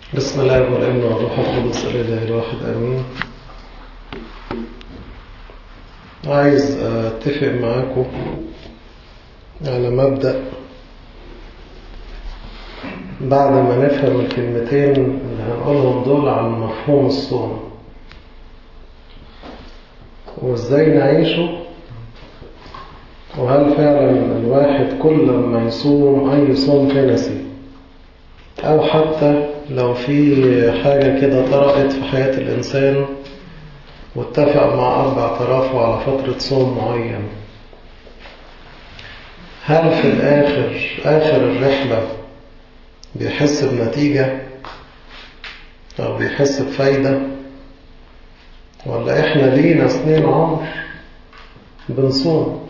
بسم الله والابن والروح القدس الاله الواحد امين عايز اتفق معاكم على مبدأ بعد ما نفهم الكلمتين اللي هنقولهم دول عن مفهوم الصوم وازاي نعيشه وهل فعلا الواحد كل ما يصوم اي صوم كنسي او حتى لو في حاجة كده طرأت في حياة الإنسان واتفق مع أب اعترافه على فترة صوم معين هل في الآخر آخر الرحلة بيحس بنتيجة أو بيحس بفايدة ولا إحنا لينا سنين عمر بنصوم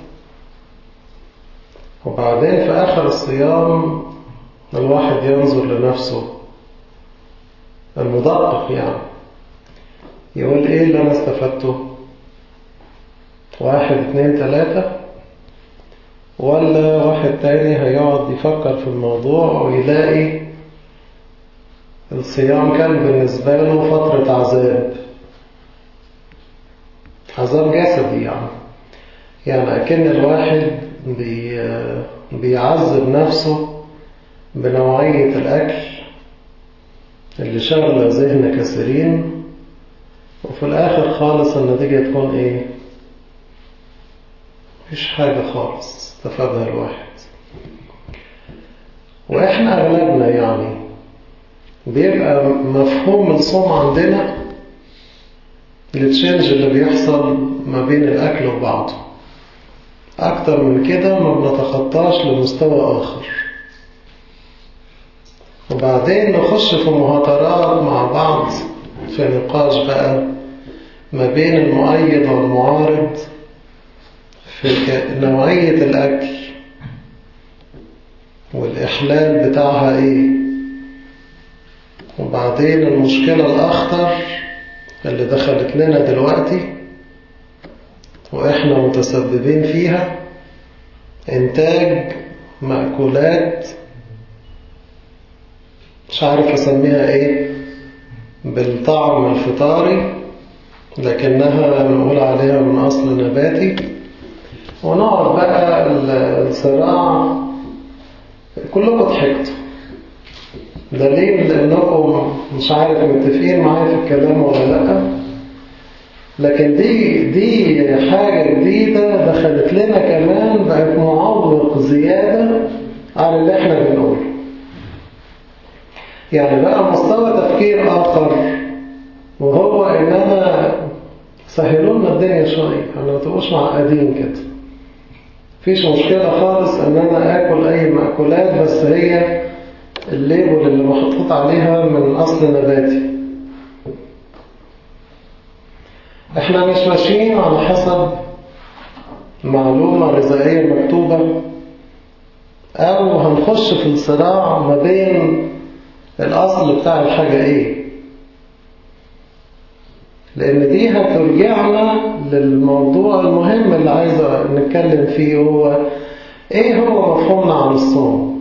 وبعدين في آخر الصيام الواحد ينظر لنفسه المدقق يعني يقول ايه اللي انا استفدته واحد اتنين تلاتة ولا واحد تاني هيقعد يفكر في الموضوع ويلاقي الصيام كان بالنسبة له فترة عذاب عذاب جسدي يعني يعني أكن الواحد بي بيعذب نفسه بنوعية الأكل اللي شغل ذهن كثيرين وفي الآخر خالص النتيجة تكون إيه؟ مفيش حاجة خالص استفادها الواحد وإحنا أغلبنا يعني بيبقى مفهوم الصوم عندنا التشينج اللي بيحصل ما بين الأكل وبعضه أكتر من كده ما بنتخطاش لمستوى آخر وبعدين نخش في مهاترات مع بعض في نقاش بقى ما بين المؤيد والمعارض في نوعية الأكل والإحلال بتاعها إيه وبعدين المشكلة الأخطر اللي دخلت لنا دلوقتي وإحنا متسببين فيها إنتاج مأكولات مش عارف أسميها إيه بالطعم الفطاري لكنها نقول عليها من أصل نباتي ونقعد بقى الصراع كلكم ضحكتوا دليل انكم مش عارف متفقين معايا في الكلام ولا لا لكن دي دي حاجة جديدة دخلت لنا كمان بقت معوق زيادة على اللي احنا بنقوله يعني بقى مستوى تفكير آخر وهو إن أنا سهلوا لنا الدنيا شوية يعني ما تبقوش معقدين كده مفيش مشكلة خالص إن أنا آكل أي مأكولات بس هي الليبل اللي محطوط عليها من أصل نباتي إحنا مش ماشيين على حسب معلومة غذائية مكتوبة أو هنخش في الصراع ما بين الأصل بتاع الحاجة إيه لأن دي هترجعنا للموضوع المهم اللي عايز نتكلم فيه هو إيه هو مفهومنا عن الصوم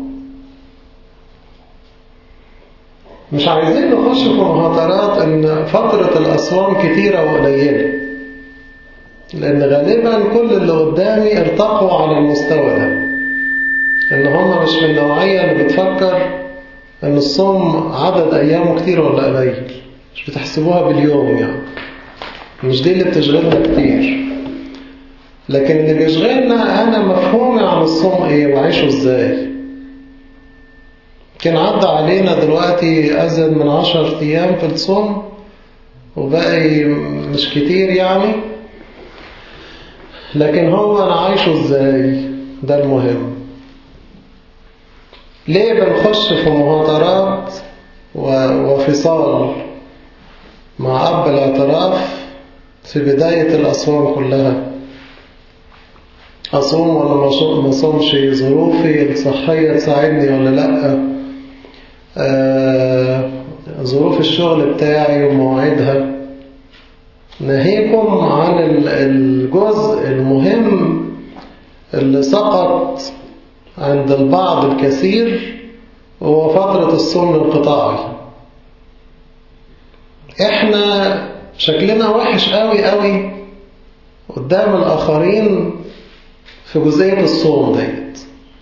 مش عايزين نخش في مهاترات إن فترة الأصوام كتيرة وقليلة لأن غالبا كل اللي قدامي ارتقوا على المستوى ده إن هم مش من النوعية اللي بتفكر ان الصوم عدد ايامه كتير ولا قليل مش بتحسبوها باليوم يعني مش دي اللي بتشغلنا كتير لكن اللي بيشغلنا انا مفهومي عن الصوم ايه وعيشه ازاي كان عدى علينا دلوقتي ازيد من عشر ايام في الصوم وباقي مش كتير يعني لكن هو انا عايشه ازاي ده المهم ليه بنخش في مهاترات وفصال مع أب الاعتراف في بداية الأصوام كلها أصوم ولا ما أصومش ظروفي الصحية تساعدني ولا لأ آه ظروف الشغل بتاعي ومواعيدها ناهيكم عن الجزء المهم اللي سقط عند البعض الكثير هو فترة الصوم الانقطاعي احنا شكلنا وحش قوي قوي قدام الآخرين في جزئية الصوم ديت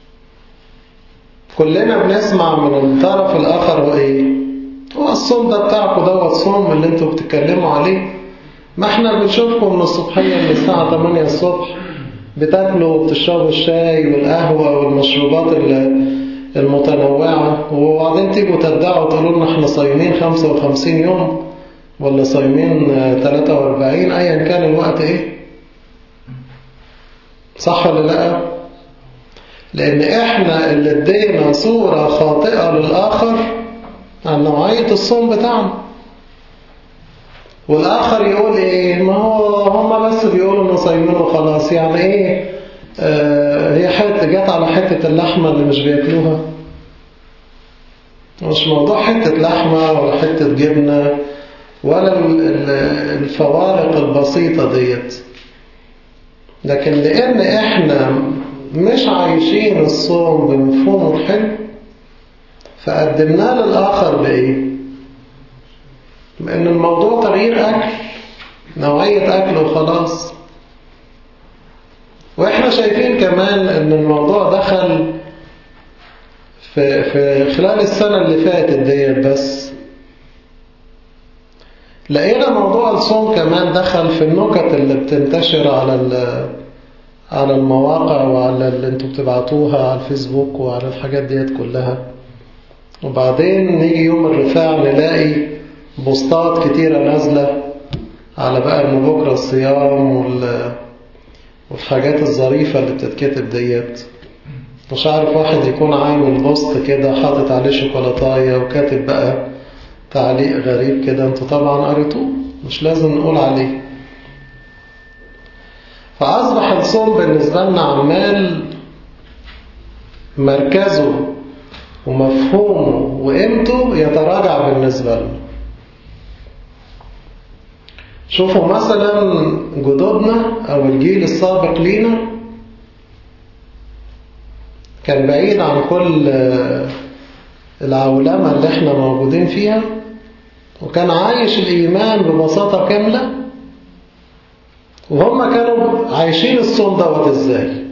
كلنا بنسمع من الطرف الآخر هو إيه هو الصوم ده بتاعكم دوت صوم اللي انتوا بتتكلموا عليه ما احنا بنشوفكم من الصبحية من الساعة 8 الصبح بتاكلوا وبتشربوا الشاي والقهوة والمشروبات المتنوعة وبعدين تيجوا تدعوا تقولوا لنا احنا صايمين 55 يوم ولا صايمين 43 ايا كان الوقت ايه صح ولا لا لان احنا اللي ادينا صورة خاطئة للآخر عن نوعية الصوم بتاعنا والآخر يقول إيه ما هو هم بس بيقولوا إنه صايمين وخلاص يعني إيه آه هي حتة جت على حتة اللحمة اللي مش بياكلوها مش موضوع حتة لحمة ولا حتة جبنة ولا الفوارق البسيطة ديت لكن لأن إحنا مش عايشين الصوم بمفهومه الحلو فقدمناه للآخر بإيه؟ بأن الموضوع تغيير أكل نوعية أكل وخلاص وإحنا شايفين كمان أن الموضوع دخل في, في خلال السنة اللي فاتت ديت بس لقينا موضوع الصوم كمان دخل في النكت اللي بتنتشر على على المواقع وعلى اللي انتوا بتبعتوها على الفيسبوك وعلى الحاجات ديت كلها وبعدين نيجي يوم الرفاع نلاقي بوستات كتيرة نازلة على بقى ان بكرة الصيام وال... والحاجات الظريفة اللي بتتكتب ديت مش عارف واحد يكون عامل بوست كده حاطط عليه شوكولاتاية وكاتب بقى تعليق غريب كده انتوا طبعا قريتوه مش لازم نقول عليه فأصبح الصوم بالنسبة لنا عمال مركزه ومفهومه وقيمته يتراجع بالنسبة لنا شوفوا مثلا جدودنا أو الجيل السابق لينا كان بعيد عن كل العولمة اللي احنا موجودين فيها وكان عايش الإيمان ببساطة كاملة وهم كانوا عايشين الصوم دوت ازاي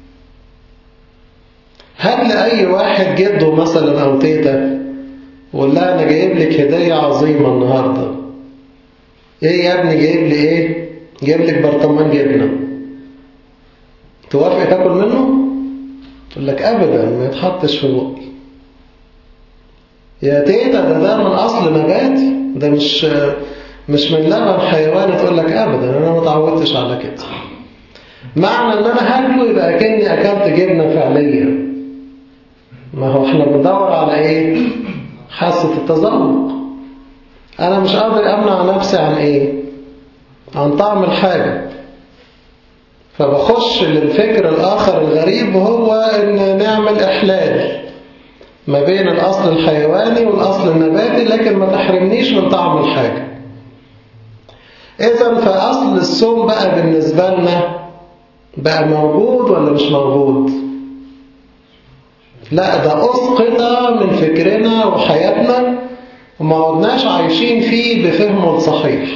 هات لأي واحد جده مثلا أو تيتا وقول لها أنا جايب لك هدية عظيمة النهاردة إيه يا ابني جايب لي إيه؟ جايب لك برطمان جبنة توافق تاكل منه؟ تقول لك أبدا ما يتحطش في بقي يا تيتا ده ده من أصل نباتي ده مش مش من لبن حيواني تقول لك أبدا أنا ما اتعودتش على كده معنى ان انا هاكله يبقى كأني اكلت جبنة فعليا ما هو احنا بندور على ايه حاسة التذوق انا مش قادر امنع نفسي عن ايه عن طعم الحاجة فبخش للفكر الاخر الغريب وهو ان نعمل احلال ما بين الاصل الحيواني والاصل النباتي لكن ما تحرمنيش من طعم الحاجة اذا فاصل الصوم بقى بالنسبة لنا بقى موجود ولا مش موجود لا ده أسقط من فكرنا وحياتنا وما عدناش عايشين فيه بفهمه الصحيح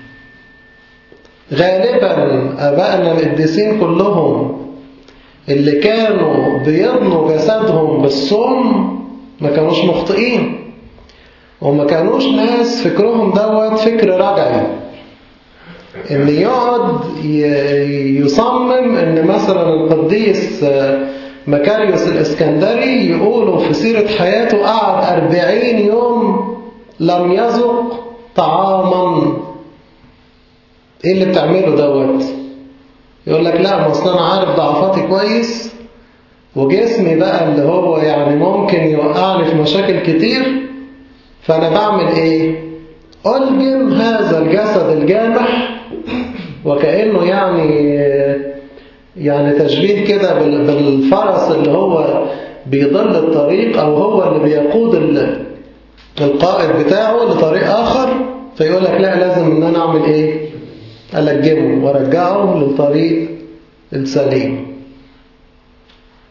غالبا أبائنا القديسين كلهم اللي كانوا بيضنوا جسدهم بالصوم ما كانوش مخطئين وما كانوش ناس فكرهم دوت فكر رجعي ان يقعد يصمم ان مثلا القديس مكاريوس الاسكندري يقولوا في سيرة حياته قعد أربعين يوم لم يذق طعاما ايه اللي بتعمله دوت يقول لك لا ما اصل انا عارف ضعفاتي كويس وجسمي بقى اللي هو يعني ممكن يوقعني في مشاكل كتير فانا بعمل ايه ألجم هذا الجسد الجامح وكأنه يعني يعني تشبيه كده بالفرس اللي هو بيضل الطريق أو هو اللي بيقود القائد بتاعه لطريق آخر فيقول لك لا لازم ان انا اعمل ايه ألجمه وارجعه للطريق السليم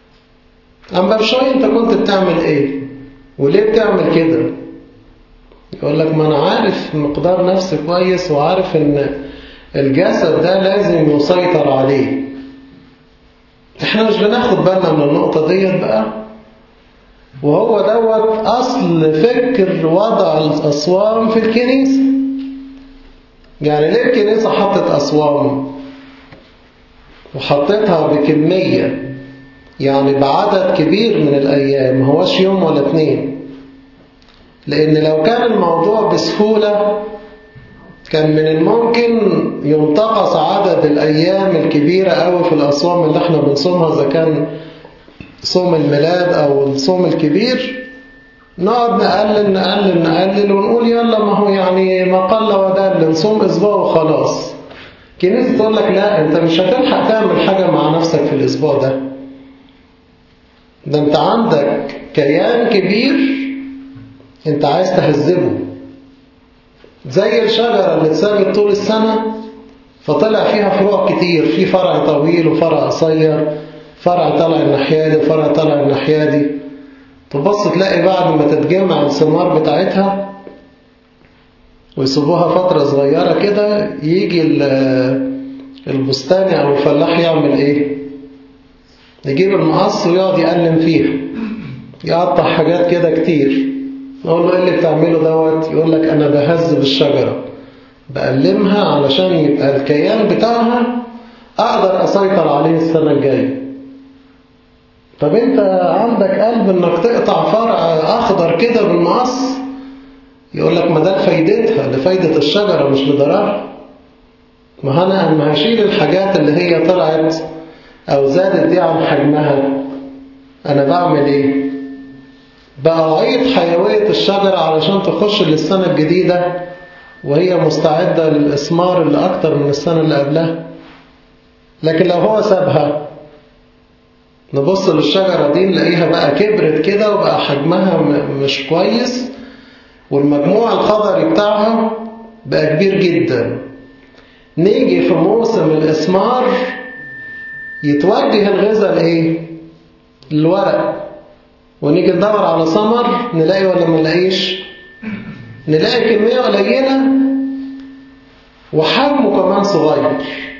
أما بشوي انت كنت بتعمل ايه وليه بتعمل كده يقول لك ما أنا عارف مقدار نفسي كويس وعارف إن الجسد ده لازم يسيطر عليه احنا مش بناخد بالنا من النقطة ديت بقى وهو دوت أصل فكر وضع الأصوام في الكنيسة يعني ليه الكنيسة حطت أصوام وحطتها بكمية يعني بعدد كبير من الأيام ما هوش يوم ولا اتنين لأن لو كان الموضوع بسهولة كان من الممكن ينتقص عدد الأيام الكبيرة أوي في الأصوام اللي احنا بنصومها إذا كان صوم الميلاد أو الصوم الكبير نقعد نقلل نقلل نقلل ونقول يلا ما هو يعني ما قل ودل نصوم أسبوع وخلاص كنيسة تقول لك لا أنت مش هتلحق تعمل حاجة مع نفسك في الأسبوع ده ده أنت عندك كيان كبير أنت عايز تهذبه زي الشجرة اللي اتسابت طول السنة فطلع فيها فروع كتير في فرع طويل وفرع قصير فرع طلع الناحية دي وفرع طلع الناحية دي تبص تلاقي بعد ما تتجمع الثمار بتاعتها ويسيبوها فترة صغيرة كده يجي البستاني أو الفلاح يعمل إيه؟ يجيب المقص ويقعد يقلم فيها يقطع حاجات كده كتير نقول له إيه اللي بتعمله دوت؟ يقول لك أنا بهذب الشجرة بقلمها علشان يبقى الكيان بتاعها أقدر أسيطر عليه السنة الجاية طب انت عندك قلب انك تقطع فرع اخضر كده بالمقص يقول لك ما ده لفايدتها لفايدة الشجرة مش لضررها ما انا اما هشيل الحاجات اللي هي طلعت او زادت دي عن حجمها انا بعمل ايه بأعيد حيوية الشجرة علشان تخش للسنة الجديدة وهي مستعدة للإثمار اللي أكتر من السنة اللي قبلها لكن لو هو سابها نبص للشجرة دي نلاقيها بقى كبرت كده وبقى حجمها مش كويس والمجموع الخضري بتاعها بقى كبير جدا نيجي في موسم الإثمار يتوجه الغذاء لإيه؟ للورق ونيجي ندور على ثمر نلاقي ولا ما نلاقيش نلاقي كمية قليلة وحجمه كمان صغير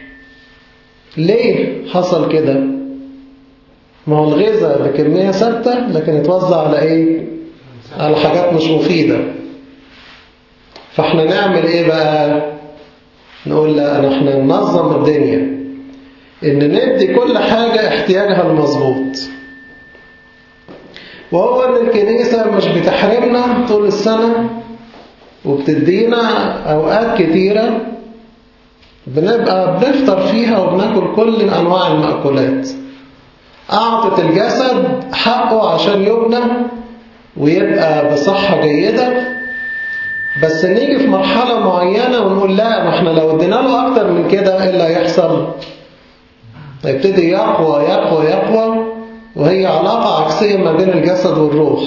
ليه حصل كده؟ ما هو الغذاء بكمية ثابتة لكن اتوزع على ايه على حاجات مش مفيدة فاحنا نعمل ايه بقى نقول لا احنا ننظم الدنيا ان ندي كل حاجة احتياجها المظبوط وهو ان الكنيسة مش بتحرمنا طول السنة وبتدينا اوقات كتيرة بنبقى بنفطر فيها وبناكل كل انواع المأكولات أعطت الجسد حقه عشان يبنى ويبقى بصحة جيدة بس نيجي في مرحلة معينة ونقول لا ما احنا لو ادينا له أكتر من كده ايه اللي هيحصل هيبتدي يقوى يقوى يقوى وهي علاقة عكسية ما بين الجسد والروح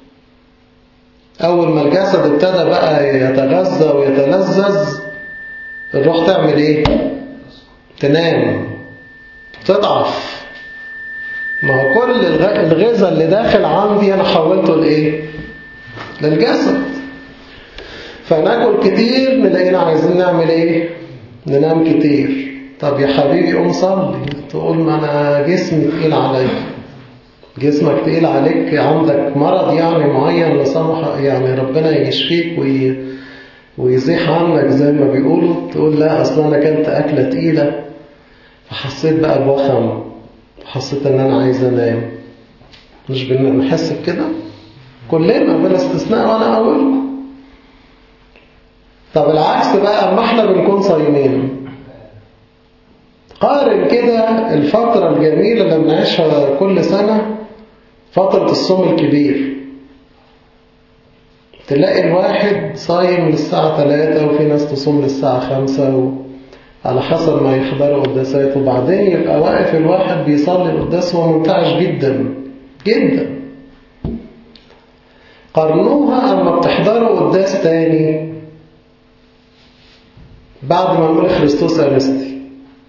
أول ما الجسد ابتدى بقى يتغذى ويتلذذ الروح تعمل ايه تنام تضعف ما هو كل الغذاء اللي داخل عندي أنا حولته لإيه؟ للجسد فناكل كتير نلاقينا عايزين نعمل إيه؟ ننام كتير طب يا حبيبي قوم صلي تقول ما أنا جسمي تقيل عليك جسمك تقيل عليك عندك مرض يعني معين لا سمح يعني ربنا يشفيك وي... ويزيح عنك زي ما بيقولوا تقول لا أصلا أنا كانت أكلة تقيلة فحسيت بقى بوخم حسيت ان انا عايز انام مش بنحس بكده كلنا بلا استثناء وانا اولكم طب العكس بقى اما احنا بنكون صايمين قارن كده الفترة الجميلة اللي بنعيشها كل سنة فترة الصوم الكبير تلاقي الواحد صايم للساعة 3 وفي ناس تصوم للساعة 5 و... على حسب ما يحضروا قداسات وبعدين يبقى واقف الواحد بيصلي القداس وهو منتعش جدا جدا قارنوها اما بتحضروا قداس تاني بعد ما نقول خريستوس أنستي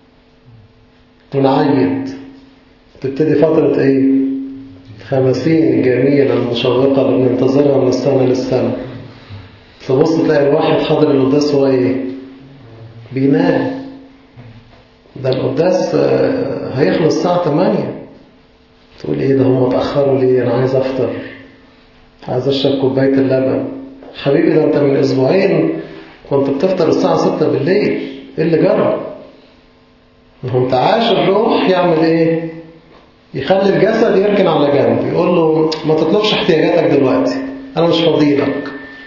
ونعيد تبتدي فترة ايه خمسين الجميلة المشوقة اللي بننتظرها من السنة للسنة تبص تلاقي الواحد حاضر القداس هو ايه بينام ده القداس هيخلص الساعة 8 تقول ايه ده هم اتأخروا ليه انا عايز افطر عايز اشرب كوباية اللبن حبيبي ده انت من اسبوعين كنت بتفطر الساعة 6 بالليل ايه اللي جرى ما هو تعاش الروح يعمل ايه يخلي الجسد يركن على جنب يقول له ما تطلبش احتياجاتك دلوقتي انا مش فاضيلك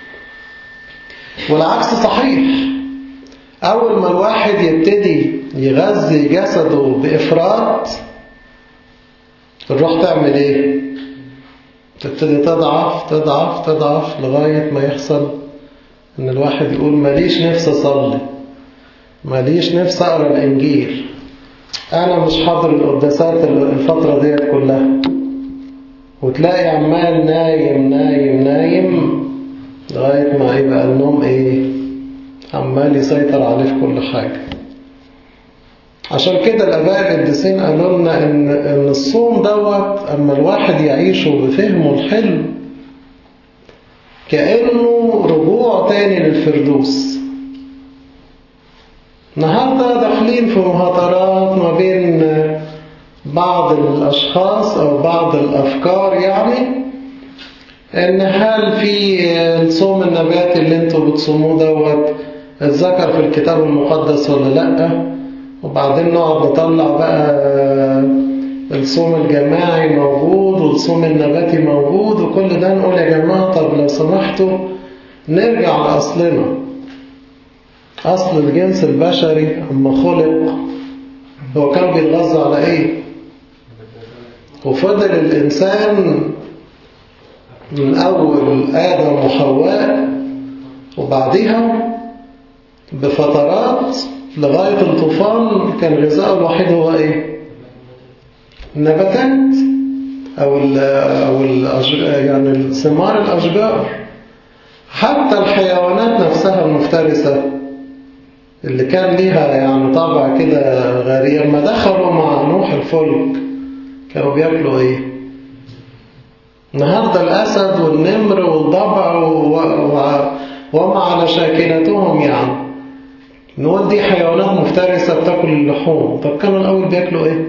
والعكس صحيح اول ما الواحد يبتدي يغذي جسده بافراط الروح تعمل ايه تبتدي تضعف تضعف تضعف لغاية ما يحصل ان الواحد يقول ماليش نفس اصلي ماليش نفس اقرا الانجيل انا مش حاضر القداسات الفترة ديت كلها وتلاقي عمال نايم نايم نايم لغاية ما يبقى النوم ايه عمال يسيطر عليه في كل حاجة عشان كده الآباء القديسين قالوا لنا إن, إن الصوم دوت أما الواحد يعيشه بفهمه الحلو كأنه رجوع تاني للفردوس النهاردة داخلين في مهاترات ما بين بعض الأشخاص أو بعض الأفكار يعني إن هل في الصوم النباتي اللي انتوا بتصوموه دوت اتذكر في الكتاب المقدس ولا لأ وبعدين نقعد نطلع بقى الصوم الجماعي موجود والصوم النباتي موجود وكل ده نقول يا جماعة طب لو سمحتوا نرجع لأصلنا أصل الجنس البشري أما خلق هو كان بيتغذى على إيه وفضل الإنسان من أول آدم وحواء وبعدها بفترات لغاية الطوفان كان غذاءه الوحيد هو إيه النباتات أو ال أو ال يعني ثمار الأشجار حتى الحيوانات نفسها المفترسة اللي كان ليها يعني طبع كده غريب لما دخلوا مع نوح الفلك كانوا بياكلوا ايه النهارده الاسد والنمر والضبع و... و... وما على شاكلتهم يعني نقول دي حيوانات مفترسة بتاكل اللحوم طب كانوا الأول بياكلوا ايه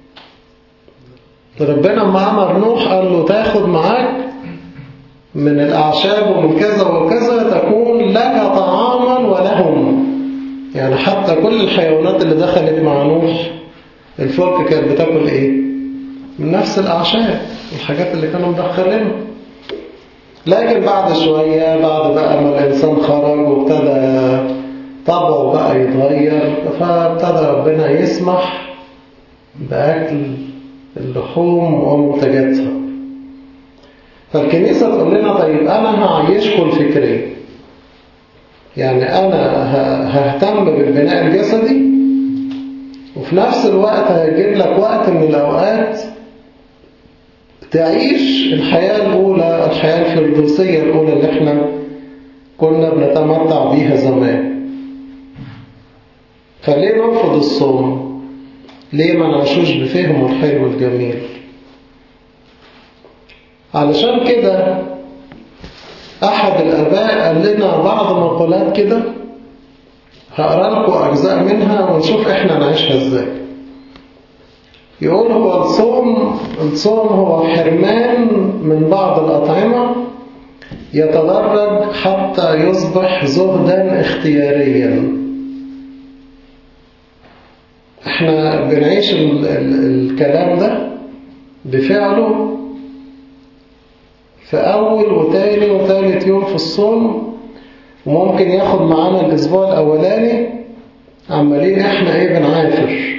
ربنا لما أمر نوح قال له تاخد معاك من الأعشاب ومن كذا وكذا تكون لك طعاما ولهم يعني حتى كل الحيوانات اللي دخلت مع نوح الفلك كانت بتاكل ايه من نفس الأعشاب الحاجات اللي كانوا مدخلينها لكن بعد شوية بعد بقى ما الإنسان خرج وابتدى طبعه بقى يتغير فابتدى ربنا يسمح بأكل اللحوم ومنتجاتها فالكنيسة تقول لنا طيب أنا هعيشكم الفكرية يعني أنا ههتم بالبناء الجسدي وفي نفس الوقت هيجيب لك وقت من الأوقات تعيش الحياة الأولى الحياة الفردوسية الأولى اللي احنا كنا بنتمتع بيها زمان فليه نرفض الصوم ليه ما نعيشوش بفهمه الحلو الجميل علشان كده أحد الآباء قال لنا بعض مقولات كده هقرا لكم أجزاء منها ونشوف إحنا نعيشها إزاي يقول هو الصوم الصوم هو حرمان من بعض الأطعمة يتدرج حتى يصبح زهدا اختياريا احنا بنعيش ال ال الكلام ده بفعله في أول وتاني وتالت يوم في الصوم وممكن ياخد معانا الأسبوع الأولاني عمالين احنا ايه بنعافر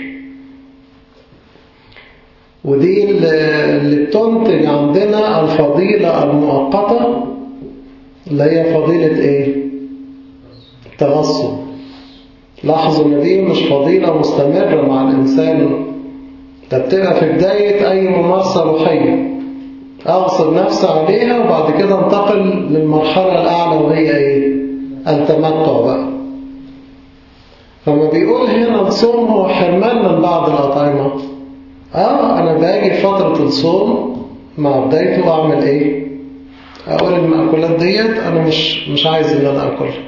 ودي اللي بتنتج عندنا الفضيلة المؤقتة اللي هي فضيلة ايه التغصب لاحظوا ان دي مش فضيلة مستمرة مع الإنسان ده بتبقى في بداية أي ممارسة روحية أغصب نفسي عليها وبعد كده انتقل للمرحلة الأعلى وهي إيه؟ التمتع بقى فما بيقول هنا الصوم هو حرمان من بعض الأطعمة آه أنا باجي فترة الصوم مع بدايته أعمل إيه؟ اقول المأكولات ديت انا مش مش عايز ان انا اكلها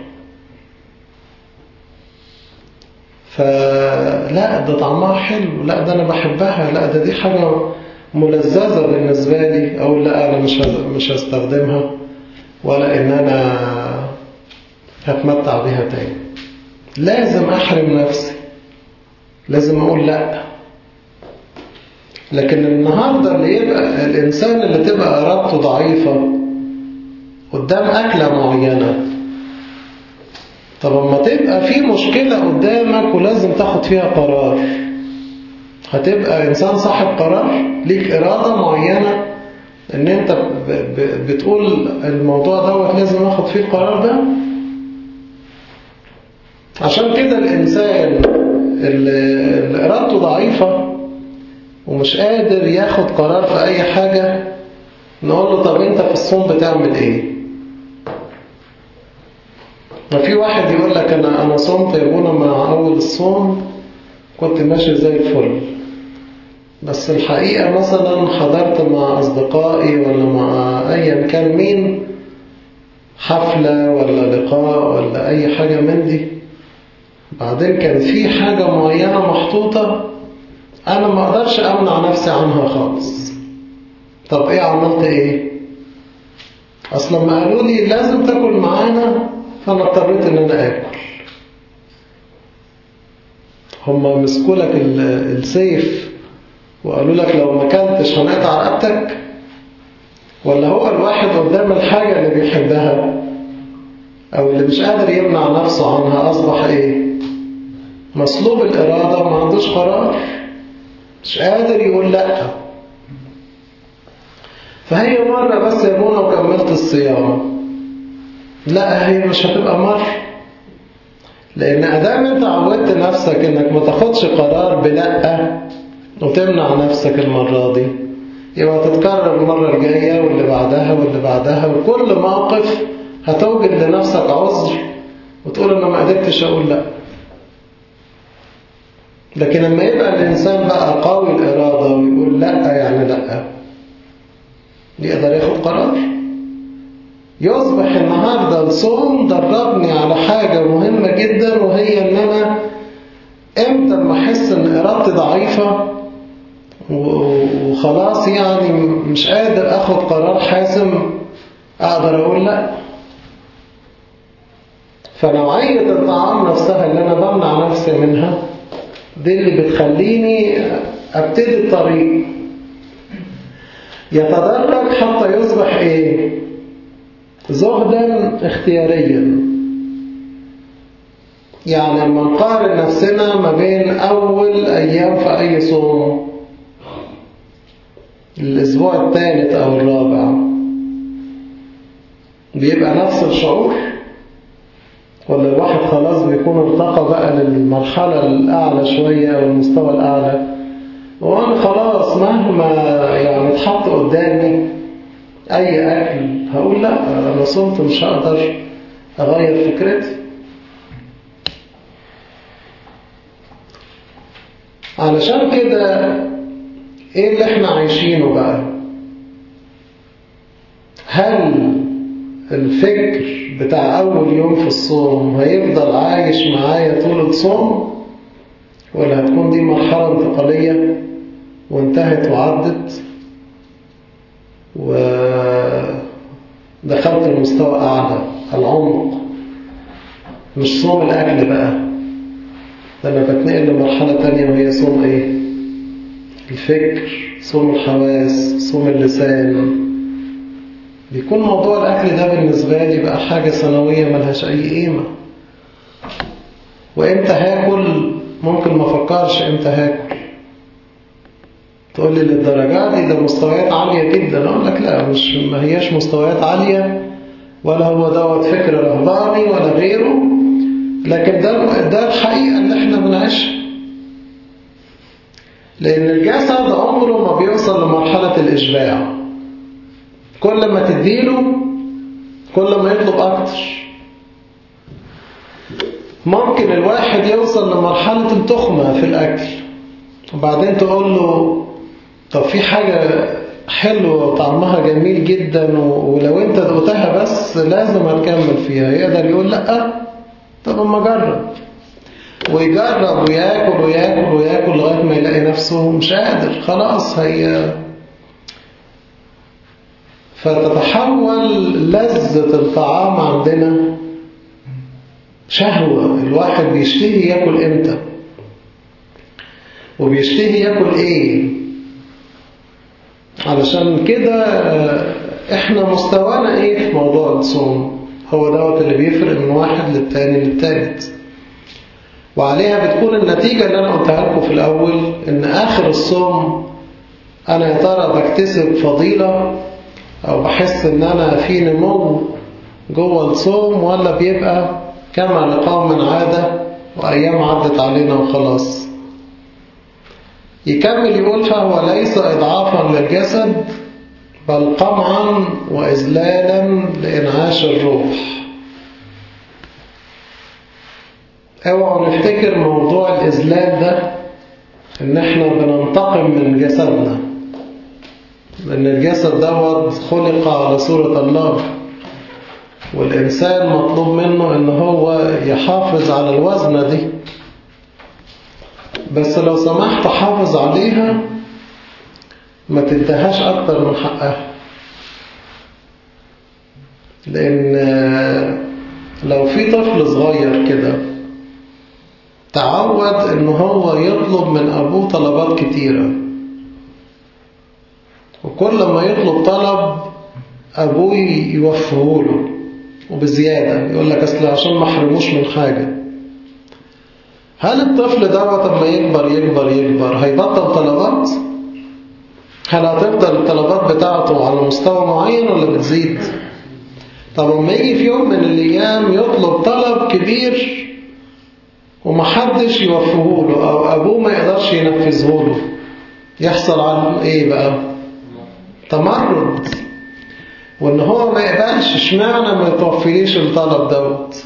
فلا ده طعمها حلو لا ده انا بحبها لا ده دي حاجة ملذذة بالنسبة لي اقول لا انا مش مش هستخدمها ولا ان انا هتمتع بيها تاني لازم احرم نفسي لازم اقول لا لكن النهاردة اللي يبقى الانسان اللي تبقى ارادته ضعيفة قدام اكلة معينة طب اما تبقى في مشكلة قدامك ولازم تاخد فيها قرار هتبقى انسان صاحب قرار ليك ارادة معينة ان انت بتقول الموضوع دوت لازم اخد فيه القرار ده عشان كده الانسان اللي ارادته ضعيفة ومش قادر ياخد قرار في اي حاجة نقول له طب انت في الصوم بتعمل ايه وفي واحد يقول لك انا انا صمت يا ابونا مع اول الصوم كنت ماشي زي الفل بس الحقيقة مثلا حضرت مع أصدقائي ولا مع أيا كان مين حفلة ولا لقاء ولا أي حاجة من دي بعدين كان في حاجة معينة محطوطة أنا ما أقدرش أمنع نفسي عنها خالص طب إيه عملت إيه أصلا ما قالوا لي لازم تاكل معانا فأنا اضطريت إن أنا آكل هما مسكوا لك السيف وقالوا لك لو ما كنتش هنقطع رقبتك ولا هو الواحد قدام الحاجة اللي بيحبها أو اللي مش قادر يمنع نفسه عنها أصبح إيه مصلوب الإرادة ما عندوش قرار مش قادر يقول لأ فهي مرة بس يا ابونا وكملت الصيام لا هي مش هتبقى مرة لأن أدام أنت عودت نفسك إنك ما تاخدش قرار بلأ وتمنع نفسك المرة دي يبقى تتكرر المرة الجاية واللي بعدها واللي بعدها وكل موقف هتوجد لنفسك عذر وتقول أنا ما قدرتش أقول لأ لكن لما يبقى الإنسان بقى قوي الإرادة ويقول لأ يعني لأ يقدر ياخد قرار يصبح النهاردة الصوم دربني على حاجة مهمة جدا وهي ان انا امتى ما احس ان ارادتي ضعيفة وخلاص يعني مش قادر اخد قرار حاسم اقدر اقول لا فنوعية الطعام نفسها اللي انا بمنع نفسي منها دي اللي بتخليني ابتدي الطريق يتدرج حتى يصبح ايه زهدا اختياريا يعني لما نقارن نفسنا ما بين أول أيام في أي صوم الأسبوع الثالث أو الرابع بيبقى نفس الشعور ولا الواحد خلاص بيكون ارتقى بقى للمرحلة الأعلى شوية أو المستوى الأعلى وأنا خلاص مهما يعني اتحط قدامي أي أكل هقول لا أنا صمت مش هقدر أغير فكرتي علشان كده إيه اللي إحنا عايشينه بقى هل الفكر بتاع أول يوم في الصوم هيفضل عايش معايا طول الصوم ولا هتكون دي مرحلة انتقالية وانتهت وعدت ودخلت لمستوى أعلى العمق مش صوم الأكل بقى ده أنا بتنقل لمرحلة تانية وهي صوم إيه الفكر صوم الحواس صوم اللسان بيكون موضوع الأكل ده بالنسبة لي بقى حاجة سنوية ملهاش أي قيمة وإمتى هاكل ممكن ما أفكرش إمتى هاكل تقول لي للدرجة دي ده مستويات عالية جدا أقول لك لا مش ما هياش مستويات عالية ولا هو دوت فكر رهباني ولا غيره لكن ده ده الحقيقة اللي احنا بنعيشها لأن الجسد عمره ما بيوصل لمرحلة الإشباع كل ما تديله كل ما يطلب أكتر ممكن الواحد يوصل لمرحلة التخمة في الأكل وبعدين تقول له طب في حاجة حلوة وطعمها جميل جدا ولو انت دقتها بس لازم هتكمل فيها يقدر يقول لا طب اما جرب ويجرب وياكل وياكل وياكل لغاية ما يلاقي نفسه مش قادر خلاص هي فتتحول لذة الطعام عندنا شهوة الواحد بيشتهي ياكل امتى وبيشتهي ياكل ايه علشان كده احنا مستوانا ايه في موضوع الصوم هو دوت اللي بيفرق من واحد للتاني للتالت وعليها بتكون النتيجة اللي أنا قلتها لكم في الأول إن آخر الصوم أنا يا ترى بكتسب فضيلة أو بحس إن أنا في نمو جوه الصوم ولا بيبقى كما لقوم عادة وأيام عدت علينا وخلاص يكمل يقول فهو ليس إضعافا للجسد بل قمعا وإذلالا لإنعاش الروح اوعوا نفتكر موضوع الإذلال ده إن إحنا بننتقم من جسدنا لأن الجسد دوت خلق على صورة الله والإنسان مطلوب منه إن هو يحافظ على الوزنة دي بس لو سمحت حافظ عليها ما تدهاش أكتر من حقها لأن لو في طفل صغير كده تعود إن هو يطلب من أبوه طلبات كتيرة وكل ما يطلب طلب أبوه يوفهوله وبزيادة يقول لك أصل عشان ما حرموش من حاجة هل الطفل دوت لما يكبر يكبر يكبر هيبطل طلبات؟ هل هتفضل الطلبات بتاعته على مستوى معين ولا بتزيد؟ طب لما يجي في يوم من الأيام يطلب طلب كبير ومحدش يوفيه له أو أبوه ما يقدرش ينفذه له يحصل عنه إيه بقى؟ تمرد وإن هو ما يقبلش اشمعنى ما يتوفيليش الطلب دوت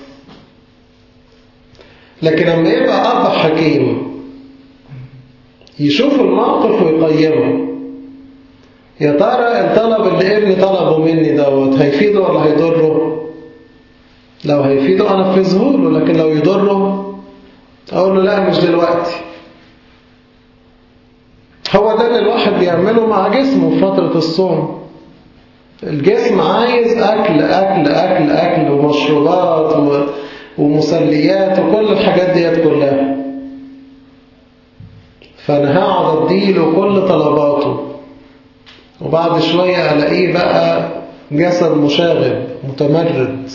لكن لما يبقى أب حكيم يشوف الموقف ويقيمه يا ترى الطلب اللي ابني طلبه مني دوت هيفيده ولا هيضره لو هيفيده أنفذه له لكن لو يضره أقول له لا مش دلوقتي هو ده اللي الواحد بيعمله مع جسمه في فترة الصوم الجسم عايز أكل أكل أكل أكل ومشروبات و... ومسليات وكل الحاجات ديت كلها فأنا هقعد أديله كل طلباته وبعد شوية ألاقيه بقى جسد مشاغب متمرد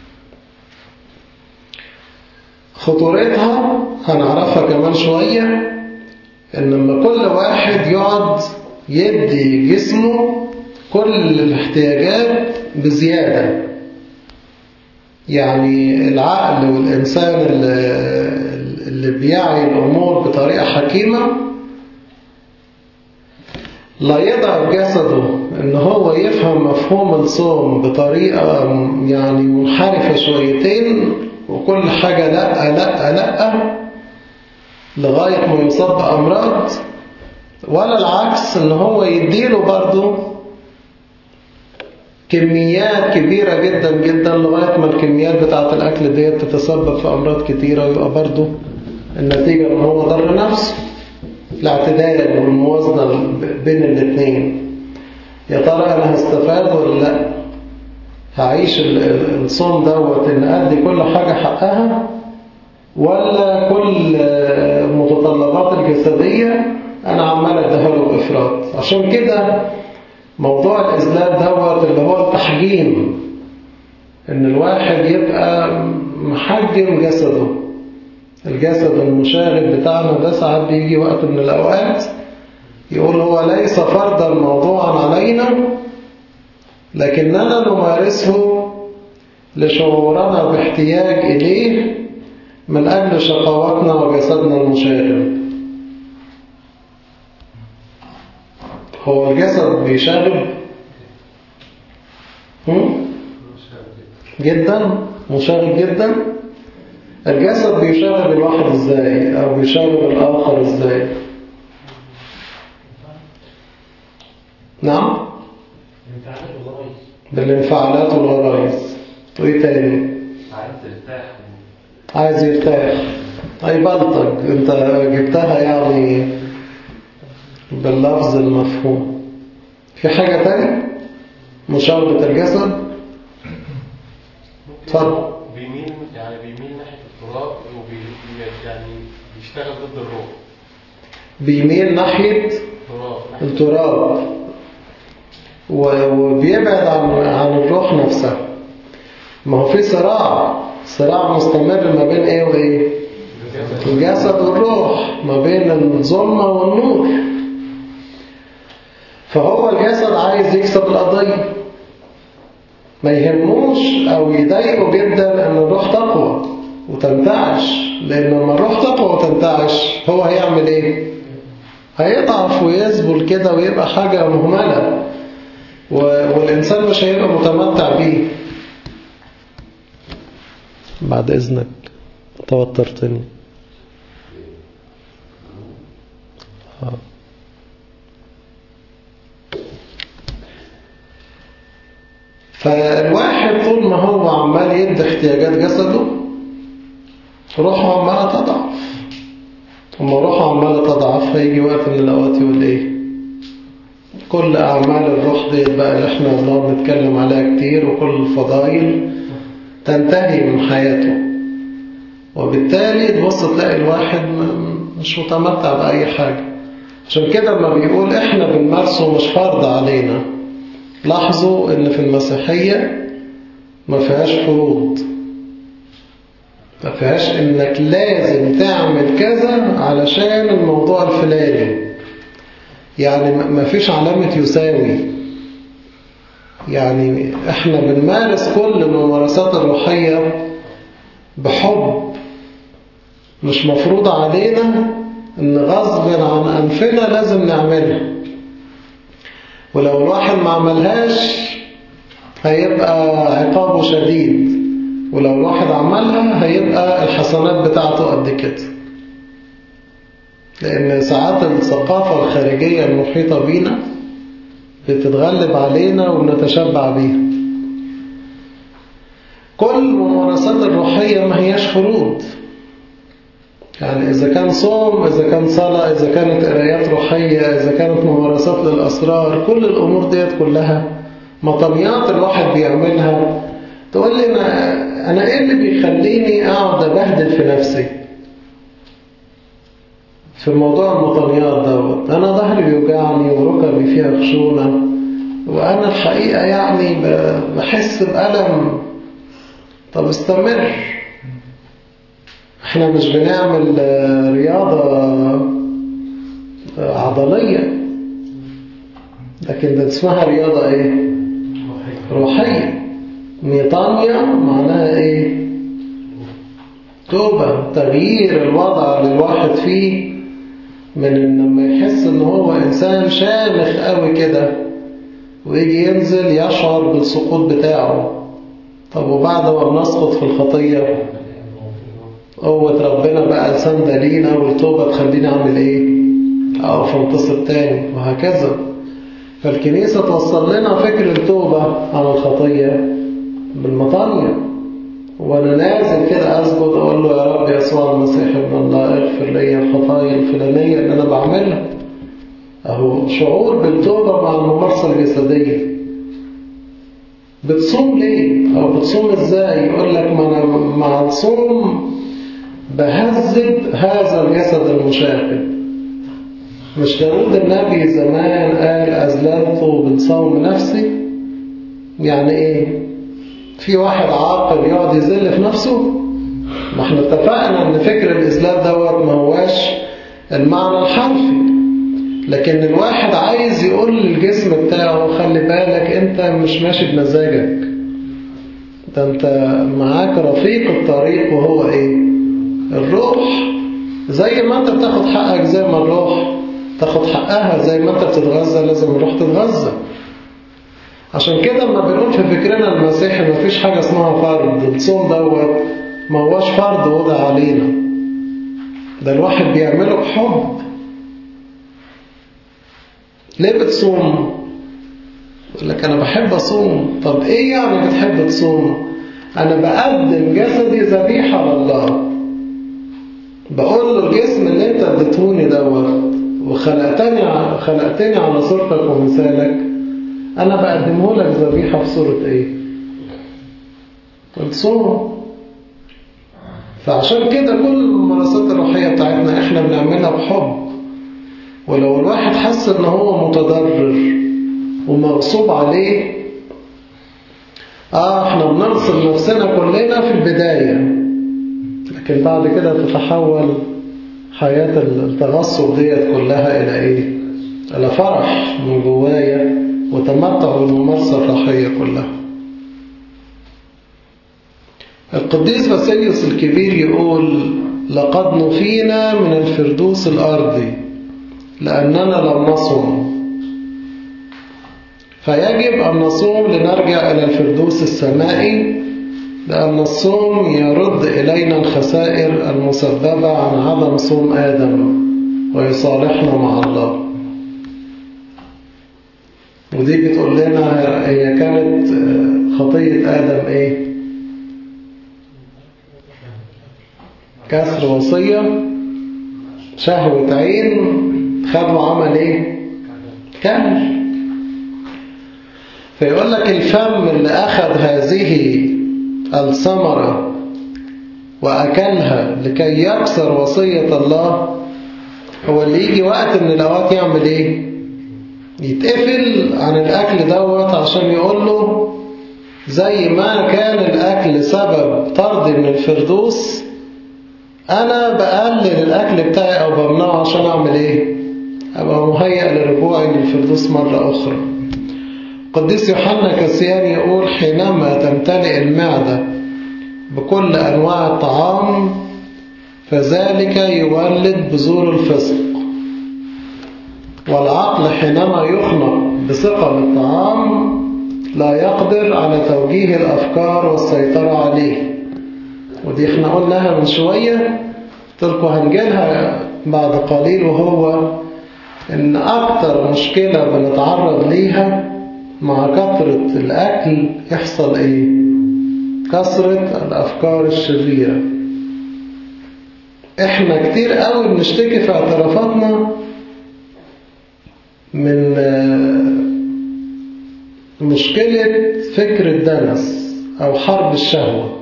خطورتها هنعرفها كمان شوية إن لما كل واحد يقعد يدي جسمه كل الاحتياجات بزيادة يعني العقل والإنسان اللي, اللي بيعي الأمور بطريقة حكيمة لا يضع جسده إن هو يفهم مفهوم الصوم بطريقة يعني منحرفة شويتين وكل حاجة لأ لأ لأ لغاية ما يصاب بأمراض ولا العكس إن هو يديله برضه كميات كبيرة جدا جدا لغاية ما الكميات بتاعة الأكل ديت تتسبب في أمراض كتيرة ويبقى برضه النتيجة إن هو ضر نفسه الاعتدال والموازنة بين الاثنين يا ترى أنا هستفاد ولا لا هعيش الصوم دوت إن أدي كل حاجة حقها ولا كل متطلبات الجسدية أنا عمال أديها له بإفراط عشان كده موضوع الإذلال دوت اللي هو التحجيم إن الواحد يبقى محجم جسده الجسد المشاغب بتاعنا ده ساعات بيجي وقت من الأوقات يقول هو ليس فرضا موضوعا علينا لكننا نمارسه لشعورنا باحتياج إليه من أجل شقواتنا وجسدنا المشاغب هو الجسد بيشاغب جدا مشاغب جدا الجسد بيشاغب الواحد ازاي او بيشاغب الاخر ازاي نعم انفعالات والغرايز بالانفعالات والغرايز وايه تاني عايز ترتاح عايز يرتاح هيبلطج انت جبتها يعني باللفظ المفهوم في حاجة تانية مشاربة الجسد اتفضل بيميل يعني بيميل ناحية التراب وبي يعني بيشتغل ضد الروح بيميل ناحية التراب ناحية التراب و- وبيبعد عن عن الروح نفسها ما هو في صراع صراع مستمر ما بين ايه وايه الجسد الجسد والروح ما بين الظلمة والنور فهو الجسد عايز يكسب القضية ما يهموش أو يضايقه جدا أن الروح تقوى وتنتعش لأن لما الروح تقوى وتنتعش هو هيعمل إيه؟ هيضعف ويذبل كده ويبقى حاجة مهملة و- والإنسان مش هيبقى متمتع بيه بعد إذنك توترتني آه. فالواحد طول ما هو عمال يدي احتياجات جسده روحه عمالة تضعف لما روحه عمالة تضعف هيجي وقت من الأوقات يقول إيه كل أعمال الروح دي بقى اللي احنا بنقعد نتكلم عليها كتير وكل الفضائل تنتهي من حياته وبالتالي تبص تلاقي الواحد م- مش متمتع بأي حاجة عشان كده لما بيقول احنا بنمارسه مش فرض علينا لاحظوا ان في المسيحية ما فيهاش فروض ما فيهاش انك لازم تعمل كذا علشان الموضوع الفلاني يعني ما- ما فيش علامة يساوي يعني احنا بنمارس كل الممارسات الروحية بحب مش مفروض علينا ان غصب عن انفنا لازم نعملها ولو الواحد ما عملهاش هيبقى عقابه شديد ولو الواحد عملها هيبقى الحسنات بتاعته قد كده لأن ساعات الثقافة الخارجية المحيطة بينا بتتغلب علينا وبنتشبع بيها كل الممارسات الروحية ما هياش فروض يعني إذا كان صوم إذا كان صلاة إذا كانت قرايات روحية إذا كانت ممارسات للأسرار كل الأمور ديت كلها مطميات الواحد بيعملها تقول لي أنا, أنا إيه اللي بيخليني أقعد أبهدل في نفسي في موضوع المطميات دوت أنا ظهري بيوجعني وركبي فيها خشونة وأنا الحقيقة يعني ب- بحس بألم طب استمر احنا مش بنعمل آه، رياضة آه، عضلية لكن ده اسمها رياضة ايه روحية ميطانيا معناها ايه توبة تغيير الوضع اللي الواحد فيه من ان لما يحس ان هو انسان شامخ قوي كده ويجي ينزل يشعر بالسقوط بتاعه طب وبعد ما بنسقط في الخطية قوة ربنا بقى لسان لينا والتوبة تخليني أعمل إيه؟ أقف انتصر تاني وهكذا فالكنيسة توصل لنا فكر التوبة عن الخطية بالمطانية وأنا نازل كده أسجد أقول له يا رب يسوع المسيح ابن الله اغفر لي الخطايا الفلانية اللي أنا بعملها أهو شعور بالتوبة مع الممارسة الجسدية بتصوم ليه أو بتصوم إزاي يقول لك ما أنا مع الصوم بهذب هذا الجسد المشاغب مش داود النبي زمان قال أزللت بالصوم نفسي يعني إيه في واحد عاقل يقعد يذل في نفسه ما احنا اتفقنا ان فكر الإذلال دوت ما هواش المعنى الحرفي لكن الواحد عايز يقول للجسم بتاعه خلي بالك انت مش ماشي بمزاجك ده انت معاك رفيق الطريق وهو ايه الروح زي ما انت بتاخد حقك زي ما الروح تاخد حقها زي ما انت بتتغذى لازم الروح تتغذى عشان كده لما بنقول في فكرنا المسيحي مفيش حاجة اسمها فرض الصوم دوت ما هواش فرض وضع علينا ده الواحد بيعمله بحب ليه بتصوم يقول لك أنا بحب أصوم طب إيه يعني بتحب تصوم أنا بقدم جسدي ذبيحة لله بقول له الجسم اللي أنت اديتهوني دوت وخلقتني خلقتني على صورتك ومثالك أنا بقدمه لك ذبيحة في صورة إيه؟ الصوم فعشان كده كل الممارسات الروحية بتاعتنا إحنا بنعملها بحب ولو الواحد حس إن هو متضرر ومغصوب عليه آه إحنا بنغصب نفسنا كلنا في البداية لكن بعد كده تتحول حياة التغصب ديت كلها إلى إيه؟ إلى فرح من جوايا وتمتع بالممارسة الروحية كلها القديس باسيليوس الكبير يقول لقد نفينا من الفردوس الأرضي لأننا لم نصم فيجب أن نصوم لنرجع إلى الفردوس السمائي لأن الصوم يرد إلينا الخسائر المسببة عن عدم صوم آدم ويصالحنا مع الله ودي بتقول لنا هي كانت خطية آدم إيه كسر وصية شهوة عين خد وعمل إيه كمل فيقول لك الفم اللي أخذ هذه الثمرة وأكلها لكي يكسر وصية الله هو اللي يجي وقت من الأوقات يعمل إيه يتقفل عن الأكل دوت عشان يقول له زي ما كان الأكل سبب طرد من الفردوس أنا بقلل الأكل بتاعي أو بمنعه عشان أعمل إيه أبقى مهيأ لرجوعي للفردوس مرة أخرى قديس يوحنا كسيان يقول حينما تمتلئ المعدة بكل أنواع الطعام فذلك يولد بذور الفسق والعقل حينما يخنق بثقة بالطعام لا يقدر على توجيه الأفكار والسيطرة عليه ودي احنا قلناها من شوية تلكوا هنجيلها بعد قليل وهو ان اكتر مشكلة بنتعرض ليها مع كثرة الأكل يحصل إيه؟ كثرة الأفكار الشريرة إحنا كتير قوي بنشتكي في اعترافاتنا من مشكلة فكر الدنس أو حرب الشهوة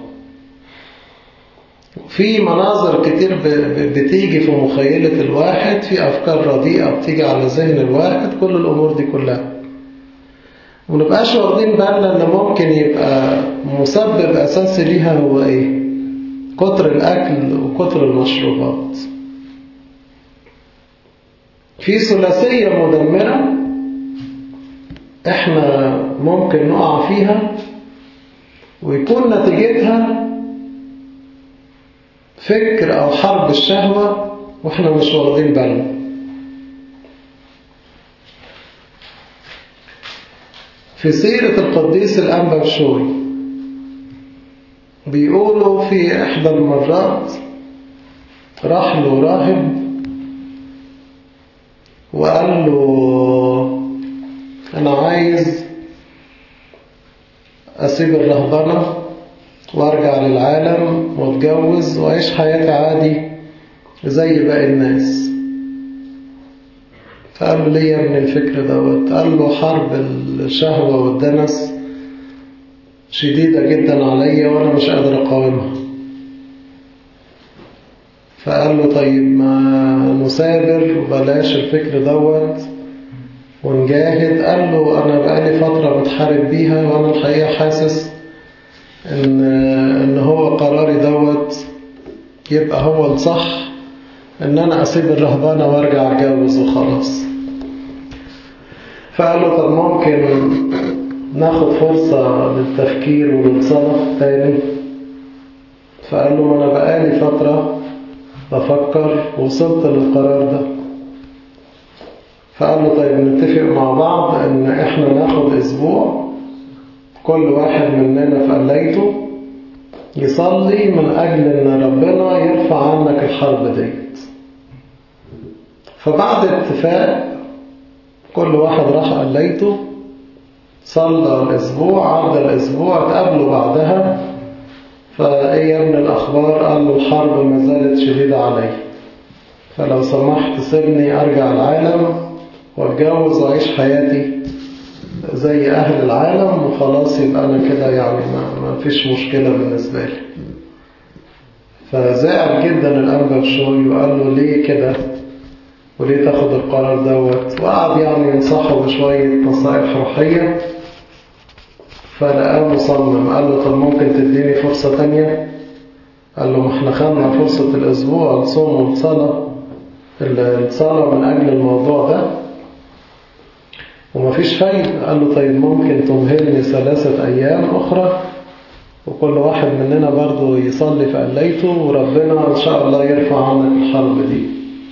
في مناظر كتير بتيجي في مخيلة الواحد في أفكار رديئة بتيجي على ذهن الواحد كل الأمور دي كلها ونبقاش واخدين بالنا ان ممكن يبقى مسبب اساسي ليها هو ايه كتر الاكل وكتر المشروبات في ثلاثية مدمرة احنا ممكن نقع فيها ويكون نتيجتها فكر او حرب الشهوة واحنا مش واخدين بالنا في سيرة القديس الأنبا بشوي بيقولوا في إحدى المرات راح له راهب وقال له أنا عايز أسيب الرهبنة وأرجع للعالم وأتجوز وأعيش حياتي عادي زي باقي الناس فقال له ليه من الفكر دوت قال له حرب الشهوة والدنس شديدة جدا عليا وأنا مش قادر أقاومها فقال له طيب ما نسابر وبلاش الفكر دوت ونجاهد قال له أنا بقالي فترة بتحارب بيها وأنا الحقيقة حاسس إن, إن هو قراري دوت يبقى هو الصح إن أنا أسيب الرهبانة وأرجع أتجوز وخلاص فقال له طب ممكن ناخد فرصة للتفكير وللصلاة تاني فقال له أنا بقالي فترة بفكر وصلت للقرار ده فقال له طيب نتفق مع بعض ان احنا ناخد اسبوع كل واحد مننا في قليته يصلي من اجل ان ربنا يرفع عنك الحرب ديت فبعد اتفاق كل واحد راح قليته صلى الأسبوع عدى الأسبوع اتقابلوا بعدها فإيه يا ابن الأخبار قال له الحرب ما زالت شديدة علي فلو سمحت سيبني أرجع العالم واتجوز وأعيش حياتي زي أهل العالم وخلاص يبقى أنا كده يعني ما, ما فيش مشكلة بالنسبة لي فزعل جدا الأنبا بشوي وقال له ليه كده وليه تاخد القرار دوت وقعد يعني ينصحه بشوية نصائح روحية فلقاه مصمم قال له طب ممكن تديني فرصة تانية قال له ما احنا خدنا فرصة الأسبوع نصوم ونصلى الصلاة من أجل الموضوع ده ومفيش فايدة قال له طيب ممكن تمهلني ثلاثة أيام أخرى وكل واحد مننا برضه يصلي في قليته وربنا إن شاء الله يرفع عنك الحرب دي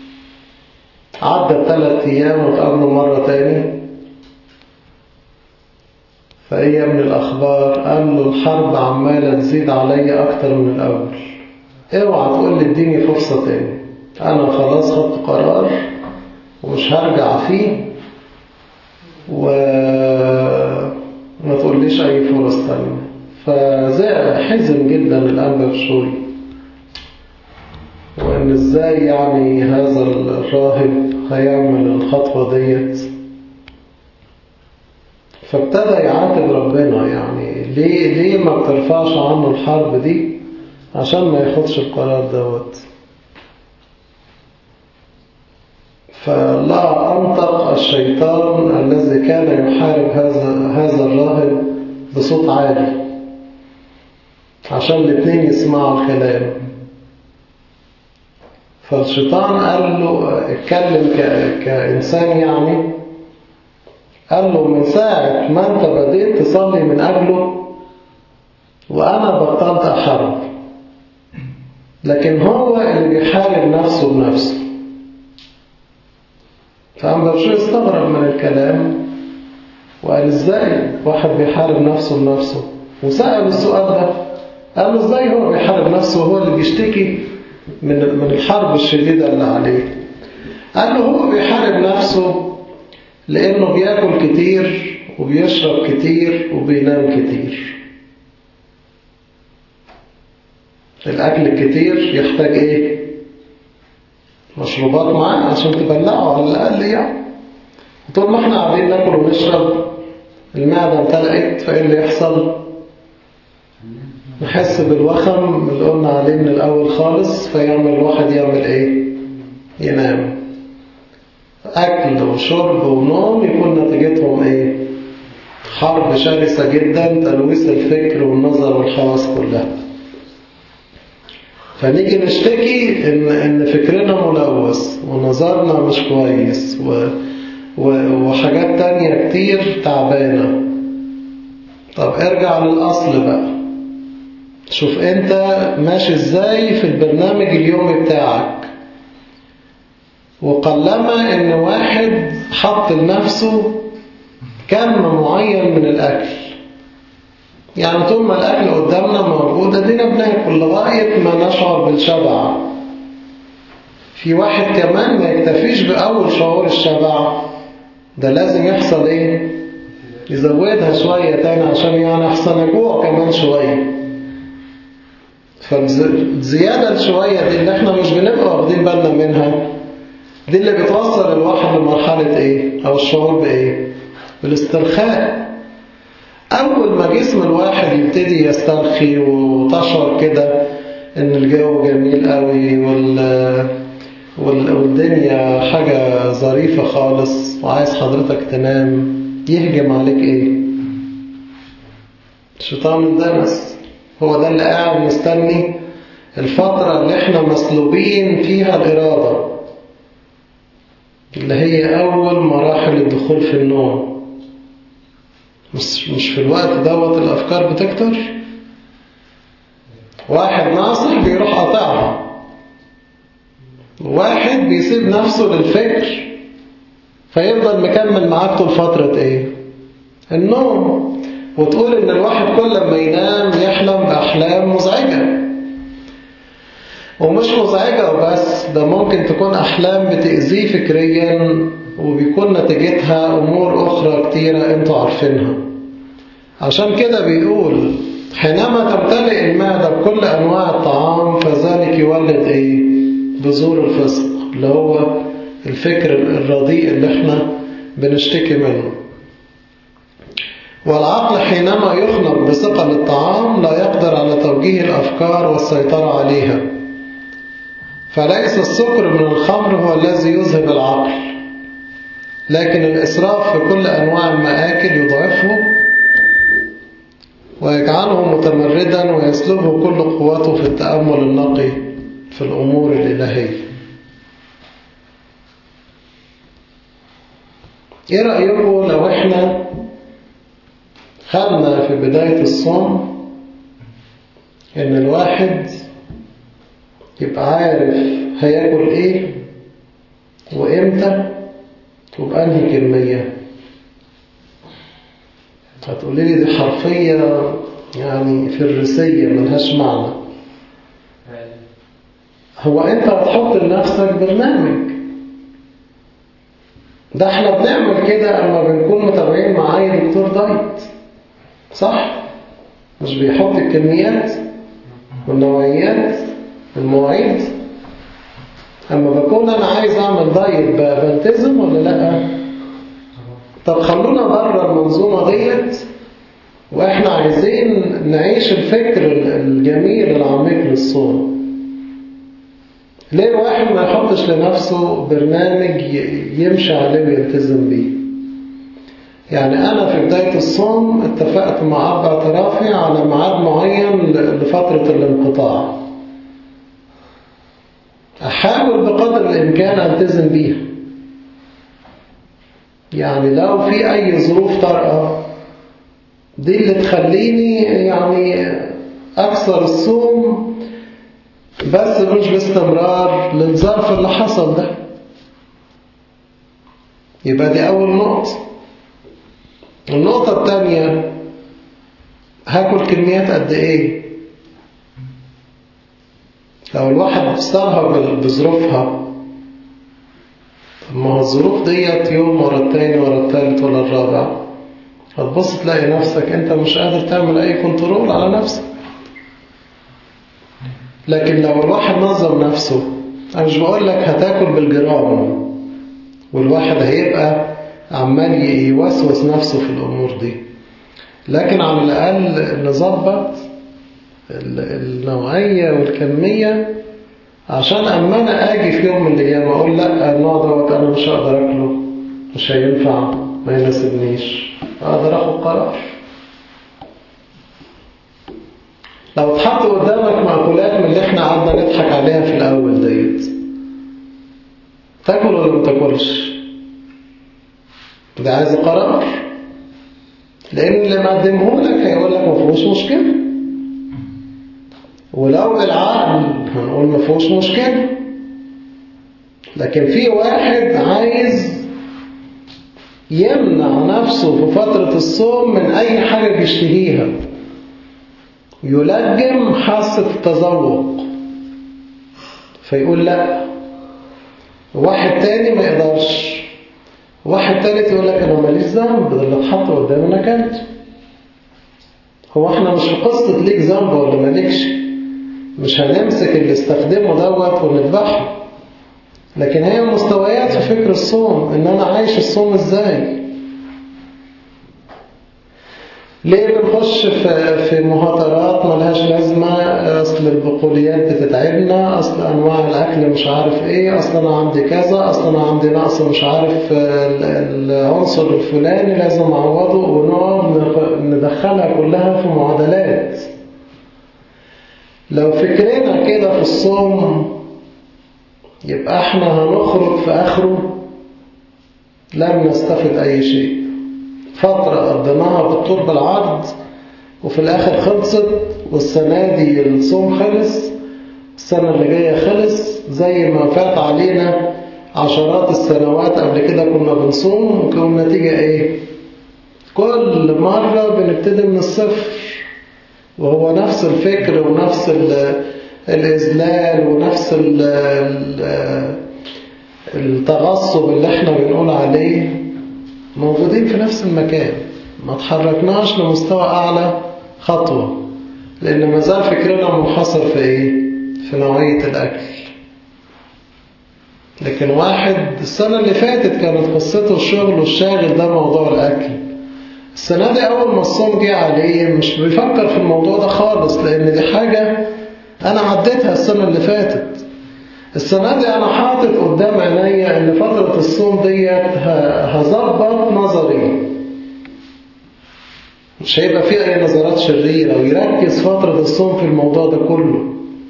عدى ثلاث أيام وتقابلوا مرة تاني فإيه من الأخبار قال له الحرب عمالة تزيد عليا أكتر من الأول اوعى تقول لي اديني فرصة تاني أنا خلاص خدت قرار ومش هرجع فيه وما تقوليش أي فرص تانية فزعل حزن جدا الأنبا بشوي وإن إزاي يعني هذا الراهب هيعمل الخطوة ديت فابتدى يعاتب ربنا يعني ليه ليه ما بترفعش عنه الحرب دي عشان ما ياخدش القرار دوت فلا أنطق الشيطان الذي كان يحارب هذا هذا الراهب بصوت عالي عشان الاثنين يسمعوا الكلام فالشيطان قال له اتكلم كإنسان يعني قال له من ساعة ما انت بديت تصلي من أجله وأنا بطلت أحارب لكن هو اللي بيحارب نفسه بنفسه فقام برشو استغرب من الكلام وقال ازاي واحد بيحارب نفسه بنفسه وسأل السؤال ده قال له ازاي هو بيحارب نفسه وهو اللي بيشتكي من من الحرب الشديدة اللي عليه قال له هو بيحارب نفسه لأنه بياكل كتير وبيشرب كتير وبينام كتير الأكل الكتير يحتاج إيه؟ مشروبات معاه عشان تبلعه على الأقل يعني طول ما احنا قاعدين ناكل ونشرب المعدة امتلأت فإيه اللي يحصل؟ نحس بالوخم اللي قلنا عليه من الأول خالص فيعمل الواحد يعمل إيه؟ ينام أكل وشرب ونوم يكون نتيجتهم إيه؟ حرب شرسة جدا تلويث الفكر والنظر والحواس كلها فنيجي نشتكي إن, إن فكرنا ملوث ونظرنا مش كويس و و وحاجات تانية كتير تعبانة طب ارجع للأصل بقى شوف انت ماشي ازاي في البرنامج اليومي بتاعك وقلما ان واحد حط لنفسه كم معين من الاكل يعني طول ما الاكل قدامنا موجود ادينا بناكل لغايه ما نشعر بالشبع في واحد كمان ما يكتفيش باول شعور الشبع ده لازم يحصل ايه يزودها شويه تاني عشان يعني احسن اجوع كمان شويه فالزيادة الشوية دي اللي احنا مش بنبقى واخدين بالنا منها دي اللي بتوصل الواحد لمرحلة ايه او الشعور بايه بالاسترخاء اول ما جسم الواحد يبتدي يسترخي وتشعر كده ان الجو جميل قوي وال والدنيا حاجة ظريفة خالص وعايز حضرتك تنام يهجم عليك ايه الشيطان اندمس هو ده اللي قاعد مستني الفترة اللي احنا مسلوبين فيها الإرادة اللي هي أول مراحل الدخول في النوم مش, مش في الوقت دوت الأفكار بتكتر واحد ناصح بيروح قاطعها واحد بيسيب نفسه للفكر فيفضل مكمل معاك طول فترة ايه النوم وتقول ان الواحد كل ما ينام يحلم بأحلام مزعجة ومش مزعجة وبس ده ممكن تكون أحلام بتأذيه فكريا وبيكون نتيجتها أمور أخرى كتيرة أنتوا عارفينها عشان كده بيقول حينما تمتلئ المعدة بكل أنواع الطعام فذلك يولد إيه؟ بذور الفسق اللي هو الفكر الرديء اللي احنا بنشتكي منه والعقل حينما يخنق بثقل الطعام لا يقدر على توجيه الأفكار والسيطرة عليها فليس السكر من الخمر هو الذي يذهب العقل لكن الإسراف في كل أنواع المآكل يضعفه ويجعله متمردا ويسلبه كل قوته في التأمل النقي في الأمور الإلهية إيه رأيكم لو إحنا خدنا في بداية الصوم إن الواحد يبقى عارف هياكل إيه وإمتى وبأنهي كمية هتقولي لي دي حرفية يعني فرسية ملهاش معنى هو أنت هتحط لنفسك برنامج ده احنا بنعمل كده اما بنكون متابعين مع اي دكتور دايت صح مش بيحط الكميات والنوعيات المواعيد اما بكون انا عايز اعمل دايت بلتزم ولا لا طب خلونا بره المنظومه ديت واحنا عايزين نعيش الفكر الجميل العميق للصوم ليه الواحد ما يحطش لنفسه برنامج يمشي عليه ويلتزم بيه يعني أنا في بداية الصوم اتفقت مع أب اعترافي على ميعاد معين لفترة الانقطاع أحاول بقدر الإمكان ألتزم بيها يعني لو في أي ظروف طارئة دي اللي تخليني يعني أكثر الصوم بس مش باستمرار للظرف اللي حصل ده يبقى دي أول نقطة النقطة الثانية هاكل كميات قد إيه لو الواحد استرهب بظروفها طب ما هو الظروف ديت يوم ورا التاني ورا التالت ورا الرابع هتبص تلاقي نفسك انت مش قادر تعمل اي كنترول على نفسك لكن لو الواحد نظم نفسه أنا مش بقول لك هتاكل بالجرام والواحد هيبقى عمال يوسوس نفسه في الأمور دي لكن على الأقل نظبط النوعية والكمية عشان أما أنا أجي في يوم من الأيام أقول لا النوع دوت أنا مش هقدر أكله مش هينفع ما يناسبنيش أقدر أخد قرار لو اتحط قدامك مأكولات من اللي احنا قعدنا نضحك عليها في الأول ديت تاكل ولا ما تاكلش ده عايز قرار لأن اللي مقدمه لك هيقول لك ما فيهوش مشكلة ولو العقل هنقول ما فيهوش مشكلة لكن في واحد عايز يمنع نفسه في فترة الصوم من أي حاجة بيشتهيها يلجم حاسة التذوق فيقول لا واحد تاني ما يقدرش واحد تالت يقول لك انا ماليش ذنب ده اللي اتحط قدامي انا اكلته هو احنا مش في قصة ليك ذنب ولا مالكش مش هنمسك اللي استخدمه دوت ونذبحه لكن هي مستويات في فكر الصوم ان انا عايش الصوم ازاي ليه بنخش في في مهاترات ملهاش لازمة أصل البقوليات بتتعبنا أصل أنواع الأكل مش عارف إيه أصل أنا عندي كذا أصل أنا عندي نقص مش عارف العنصر الفلاني لازم أعوضه ونقعد ندخلها كلها في معادلات لو فكرنا كده في الصوم يبقى احنا هنخرج في آخره لم نستفد أي شيء فترة قضيناها بالطول بالعرض وفي الآخر خلصت والسنة دي الصوم خلص السنة اللي جاية خلص زي ما فات علينا عشرات السنوات قبل كده كنا بنصوم وكان النتيجة ايه كل مرة بنبتدي من الصفر وهو نفس الفكر ونفس الإذلال ونفس التغصب اللي احنا بنقول عليه موجودين في نفس المكان ما تحركناش لمستوى أعلى خطوة لأن ما زال فكرنا منحصر في إيه؟ في نوعية الأكل لكن واحد السنة اللي فاتت كانت قصته الشغل والشاغل ده موضوع الأكل السنة دي أول ما الصوم جه عليه مش بيفكر في الموضوع ده خالص لأن دي حاجة أنا عديتها السنة اللي فاتت السنة دي أنا حاطط قدام عينيا إن فترة الصوم ديت هظبط نظري مش هيبقى فيه أي نظرات شريرة ويركز فترة الصوم في الموضوع ده كله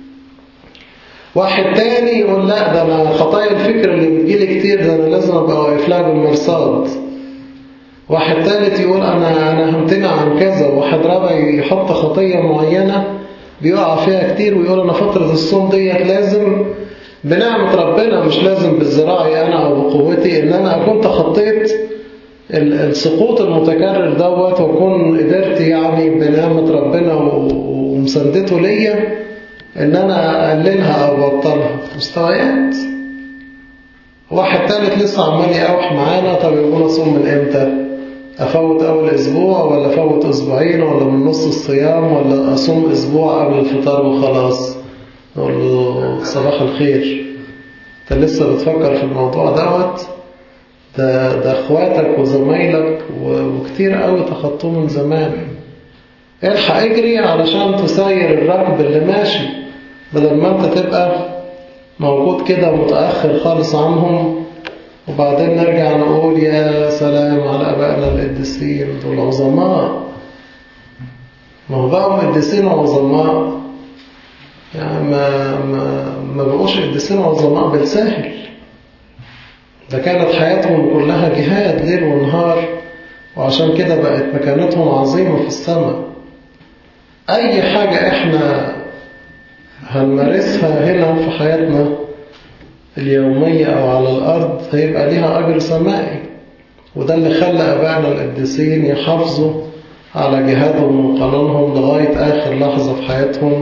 واحد تاني يقول لا ده أنا خطايا الفكر اللي بتجيلي كتير ده أنا لازم أبقى واقف لها بالمرصاد واحد تالت يقول أنا أنا همتنع عن كذا واحد رابع يحط خطية معينة بيقع فيها كتير ويقول أنا فترة الصوم ديت لازم بنعمة ربنا مش لازم بالزراعي أنا أو بقوتي إن أنا أكون تخطيت السقوط المتكرر دوت وأكون قدرت يعني بنعمة ربنا ومساندته ليا إن أنا أقللها أو أبطلها مستويات واحد تالت لسه عمال يقاوح معانا طب يقول أصوم من إمتى؟ أفوت أول أسبوع ولا أفوت أسبوعين ولا من نص الصيام ولا أصوم أسبوع قبل الفطار وخلاص نقول له صباح الخير أنت لسه بتفكر في الموضوع دوت ده, ده أخواتك وزمايلك وكتير قوي تخطوه من زمان الحق اجري علشان تسير الركب اللي ماشي بدل ما انت تبقى موجود كده متأخر خالص عنهم وبعدين نرجع نقول يا سلام على أبائنا القديسين دول عظماء ما هو بقوا قديسين وعظماء يعني ما, ما, ما بقوش قديسين وعظماء بالساهل ده كانت حياتهم كلها جهاد ليل ونهار وعشان كده بقت مكانتهم عظيمة في السماء أي حاجة إحنا هنمارسها هنا في حياتنا اليومية أو على الأرض هيبقى ليها أجر سمائي وده اللي خلى أبائنا القديسين يحافظوا على جهادهم وقانونهم لغاية آخر لحظة في حياتهم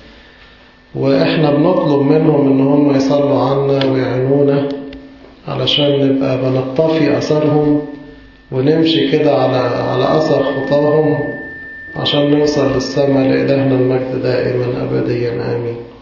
وإحنا بنطلب منهم إن هم يصلوا عنا ويعينونا علشان نبقى بنقتفي أثرهم ونمشي كده على على أثر خطاهم عشان نوصل للسماء لإلهنا المجد دائما أبديا آمين